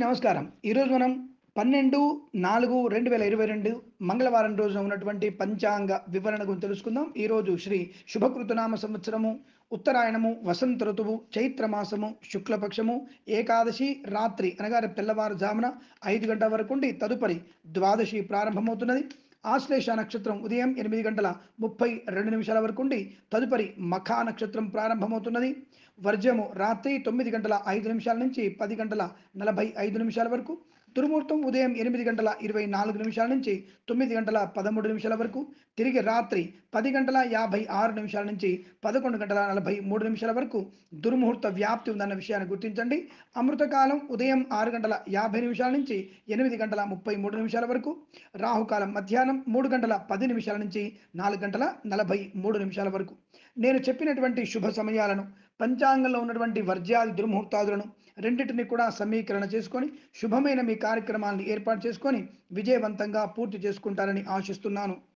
నమస్కారం ఈరోజు మనం పన్నెండు నాలుగు రెండు వేల ఇరవై రెండు మంగళవారం రోజున ఉన్నటువంటి పంచాంగ వివరణ గురించి తెలుసుకుందాం ఈరోజు శ్రీ శుభకృతనామ సంవత్సరము ఉత్తరాయణము వసంత ఋతువు చైత్రమాసము శుక్లపక్షము ఏకాదశి రాత్రి అనగా రేపు తెల్లవారుజామున ఐదు గంటల వరకు ఉండి తదుపరి ద్వాదశి ప్రారంభమవుతున్నది ఆశ్లేష నక్షత్రం ఉదయం ఎనిమిది గంటల ముప్పై రెండు నిమిషాల వరకు ఉండి తదుపరి మఖా నక్షత్రం ప్రారంభమవుతున్నది వర్జము రాత్రి తొమ్మిది గంటల ఐదు నిమిషాల నుంచి పది గంటల నలభై ఐదు నిమిషాల వరకు దుర్ముహూర్తం ఉదయం ఎనిమిది గంటల ఇరవై నాలుగు నిమిషాల నుంచి తొమ్మిది గంటల పదమూడు నిమిషాల వరకు తిరిగి రాత్రి పది గంటల యాభై ఆరు నిమిషాల నుంచి పదకొండు గంటల నలభై మూడు నిమిషాల వరకు దుర్ముహూర్త వ్యాప్తి ఉందన్న విషయాన్ని గుర్తించండి అమృతకాలం ఉదయం ఆరు గంటల యాభై నిమిషాల నుంచి ఎనిమిది గంటల ముప్పై మూడు నిమిషాల వరకు రాహుకాలం మధ్యాహ్నం మూడు గంటల పది నిమిషాల నుంచి నాలుగు గంటల నలభై మూడు నిమిషాల వరకు నేను చెప్పినటువంటి శుభ సమయాలను పంచాంగంలో ఉన్నటువంటి వర్జ్యాది దుర్ముహూర్తాదులను రెండింటిని కూడా సమీకరణ చేసుకొని శుభమైన మీ కార్యక్రమాలను ఏర్పాటు చేసుకొని విజయవంతంగా పూర్తి చేసుకుంటారని ఆశిస్తున్నాను